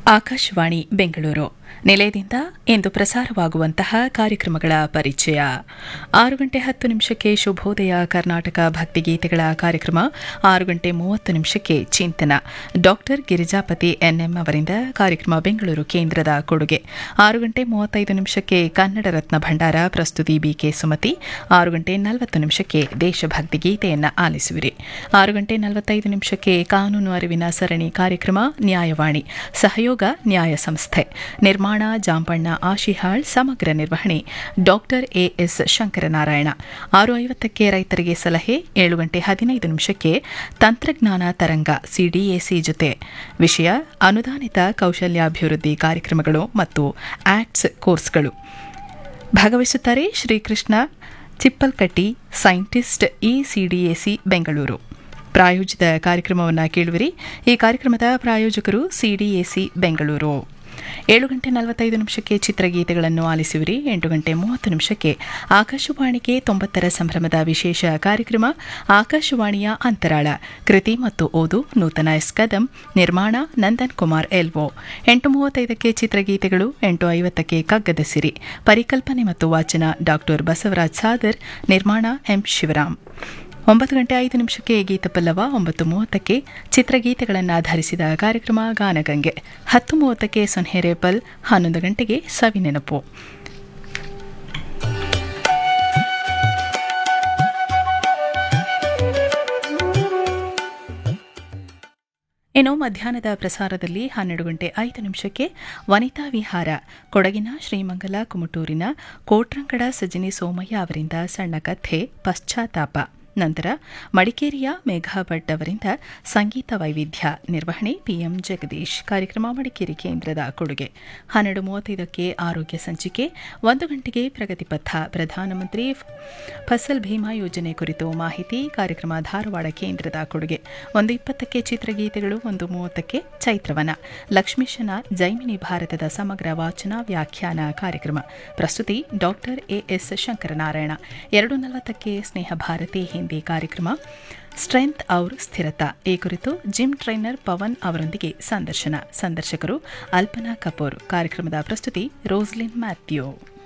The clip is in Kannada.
ಆಕಾಶವಾಣಿ ಬೆಂಗಳೂರು ನಿಲಯದಿಂದ ಇಂದು ಪ್ರಸಾರವಾಗುವಂತಹ ಕಾರ್ಯಕ್ರಮಗಳ ಪರಿಚಯ ಆರು ಗಂಟೆ ಹತ್ತು ನಿಮಿಷಕ್ಕೆ ಶುಭೋದಯ ಕರ್ನಾಟಕ ಭಕ್ತಿಗೀತೆಗಳ ಕಾರ್ಯಕ್ರಮ ಆರು ಗಂಟೆ ಮೂವತ್ತು ನಿಮಿಷಕ್ಕೆ ಚಿಂತನ ಡಾಕ್ಟರ್ ಗಿರಿಜಾಪತಿ ಎನ್ಎಂ ಅವರಿಂದ ಕಾರ್ಯಕ್ರಮ ಬೆಂಗಳೂರು ಕೇಂದ್ರದ ಕೊಡುಗೆ ಆರು ಗಂಟೆ ಮೂವತ್ತೈದು ನಿಮಿಷಕ್ಕೆ ಕನ್ನಡ ರತ್ನ ಭಂಡಾರ ಪ್ರಸ್ತುತಿ ಬಿಕೆ ಸುಮತಿ ಆರು ಗಂಟೆ ನಲವತ್ತು ನಿಮಿಷಕ್ಕೆ ದೇಶಭಕ್ತಿ ಗೀತೆಯನ್ನು ಆಲಿಸುವಿರಿ ಆರು ಗಂಟೆ ನಲವತ್ತೈದು ನಿಮಿಷಕ್ಕೆ ಕಾನೂನು ಅರಿವಿನ ಸರಣಿ ಕಾರ್ಯಕ್ರಮ ನ್ಯಾಯವಾಣಿ ಸಹಯೋಗ ನ್ಯಾಯ ಸಂಸ್ಥೆ ನಿರ್ಮಾಣ ಜಾಂಬಣ್ಣ ಆಶಿಹಾಳ್ ಸಮಗ್ರ ನಿರ್ವಹಣೆ ಡಾಕ್ಟರ್ ಎಎಸ್ ಶಂಕರನಾರಾಯಣ ಆರು ಐವತ್ತಕ್ಕೆ ರೈತರಿಗೆ ಸಲಹೆ ಏಳು ಗಂಟೆ ಹದಿನೈದು ನಿಮಿಷಕ್ಕೆ ತಂತ್ರಜ್ಞಾನ ತರಂಗ ಸಿಡಿಎಸಿ ಜೊತೆ ವಿಷಯ ಅನುದಾನಿತ ಕೌಶಲ್ಯಾಭಿವೃದ್ಧಿ ಕಾರ್ಯಕ್ರಮಗಳು ಮತ್ತು ಆಕ್ಟ್ಸ್ ಕೋರ್ಸ್ಗಳು ಭಾಗವಹಿಸುತ್ತಾರೆ ಶ್ರೀಕೃಷ್ಣ ಚಿಪ್ಪಲ್ಕಟ್ಟಿ ಸೈಂಟಿಸ್ಟ್ ಇಸಿಡಿಎಸಿ ಬೆಂಗಳೂರು ಪ್ರಾಯೋಜಿತ ಕಾರ್ಯಕ್ರಮವನ್ನು ಕೇಳುವಿರಿ ಈ ಕಾರ್ಯಕ್ರಮದ ಪ್ರಾಯೋಜಕರು ಸಿಡಿಎಸಿ ಬೆಂಗಳೂರು ಏಳು ಗಂಟೆ ನಲವತ್ತೈದು ನಿಮಿಷಕ್ಕೆ ಚಿತ್ರಗೀತೆಗಳನ್ನು ಆಲಿಸುವಿರಿ ಎಂಟು ಗಂಟೆ ಮೂವತ್ತು ನಿಮಿಷಕ್ಕೆ ಆಕಾಶವಾಣಿಗೆ ತೊಂಬತ್ತರ ಸಂಭ್ರಮದ ವಿಶೇಷ ಕಾರ್ಯಕ್ರಮ ಆಕಾಶವಾಣಿಯ ಅಂತರಾಳ ಕೃತಿ ಮತ್ತು ಓದು ನೂತನ ಎಸ್ ಕದಂ ನಿರ್ಮಾಣ ನಂದನ್ ಕುಮಾರ್ ಎಲ್ವೋ ಎಂಟು ಮೂವತ್ತೈದಕ್ಕೆ ಚಿತ್ರಗೀತೆಗಳು ಎಂಟು ಐವತ್ತಕ್ಕೆ ಕಗ್ಗದ ಸಿರಿ ಪರಿಕಲ್ಪನೆ ಮತ್ತು ವಾಚನ ಡಾಕ್ಟರ್ ಬಸವರಾಜ್ ಸಾದರ್ ನಿರ್ಮಾಣ ಎಂ ಶಿವರಾಮ್ ಒಂಬತ್ತು ಗಂಟೆ ಐದು ನಿಮಿಷಕ್ಕೆ ಗೀತ ಪಲ್ಲವ ಒಂಬತ್ತು ಮೂವತ್ತಕ್ಕೆ ಚಿತ್ರಗೀತೆಗಳನ್ನು ಆಧರಿಸಿದ ಕಾರ್ಯಕ್ರಮ ಗಾನಗಂಗೆ ಹತ್ತು ಮೂವತ್ತಕ್ಕೆ ಸೊನ್ಹೆರೇಪಲ್ ಹನ್ನೊಂದು ಗಂಟೆಗೆ ಸವಿನೆನಪು ಇನ್ನು ಮಧ್ಯಾಹ್ನದ ಪ್ರಸಾರದಲ್ಲಿ ಹನ್ನೆರಡು ಗಂಟೆ ಐದು ನಿಮಿಷಕ್ಕೆ ವನಿತಾ ವಿಹಾರ ಕೊಡಗಿನ ಶ್ರೀಮಂಗಲ ಕುಮಟೂರಿನ ಕೋಟ್ರಂಕಡ ಸಜಿನಿ ಸೋಮಯ್ಯ ಅವರಿಂದ ಸಣ್ಣ ಕಥೆ ಪಶ್ಚಾತ್ತಾಪ ನಂತರ ಮಡಿಕೇರಿಯ ಮೇಘಾ ಭಟ್ ಅವರಿಂದ ಸಂಗೀತ ವೈವಿಧ್ಯ ನಿರ್ವಹಣೆ ಪಿಎಂ ಜಗದೀಶ್ ಕಾರ್ಯಕ್ರಮ ಮಡಿಕೇರಿ ಕೇಂದ್ರದ ಕೊಡುಗೆ ಹನ್ನೆರಡು ಮೂವತ್ತೈದಕ್ಕೆ ಆರೋಗ್ಯ ಸಂಚಿಕೆ ಒಂದು ಗಂಟೆಗೆ ಪ್ರಗತಿಪಥ ಪ್ರಧಾನಮಂತ್ರಿ ಫಸಲ್ ಭೀಮಾ ಯೋಜನೆ ಕುರಿತು ಮಾಹಿತಿ ಕಾರ್ಯಕ್ರಮ ಧಾರವಾಡ ಕೇಂದ್ರದ ಕೊಡುಗೆ ಒಂದು ಇಪ್ಪತ್ತಕ್ಕೆ ಚಿತ್ರಗೀತೆಗಳು ಒಂದು ಮೂವತ್ತಕ್ಕೆ ಚೈತ್ರವನ ಲಕ್ಷ್ಮೀಶನ ಜೈಮಿನಿ ಭಾರತದ ಸಮಗ್ರ ವಾಚನ ವ್ಯಾಖ್ಯಾನ ಕಾರ್ಯಕ್ರಮ ಪ್ರಸ್ತುತಿ ಡಾಕ್ಟರ್ ಎಎಸ್ ಶಂಕರನಾರಾಯಣ ಎರಡು ನಲವತ್ತಕ್ಕೆ ಸ್ನೇಹ ಭಾರತಿ ಹಿಂದಿ ಕಾರ್ಯಕ್ರಮ ಸ್ಟ್ರೆಂತ್ ಔರ್ ಸ್ಥಿರತಾ ಈ ಕುರಿತು ಜಿಮ್ ಟ್ರೈನರ್ ಪವನ್ ಅವರೊಂದಿಗೆ ಸಂದರ್ಶನ ಸಂದರ್ಶಕರು ಅಲ್ಪನಾ ಕಪೂರ್ ಕಾರ್ಯಕ್ರಮದ ಪ್ರಸ್ತುತಿ ರೋಸ್ಲಿನ್ ಮ್ಯಾಥ್ಯೂ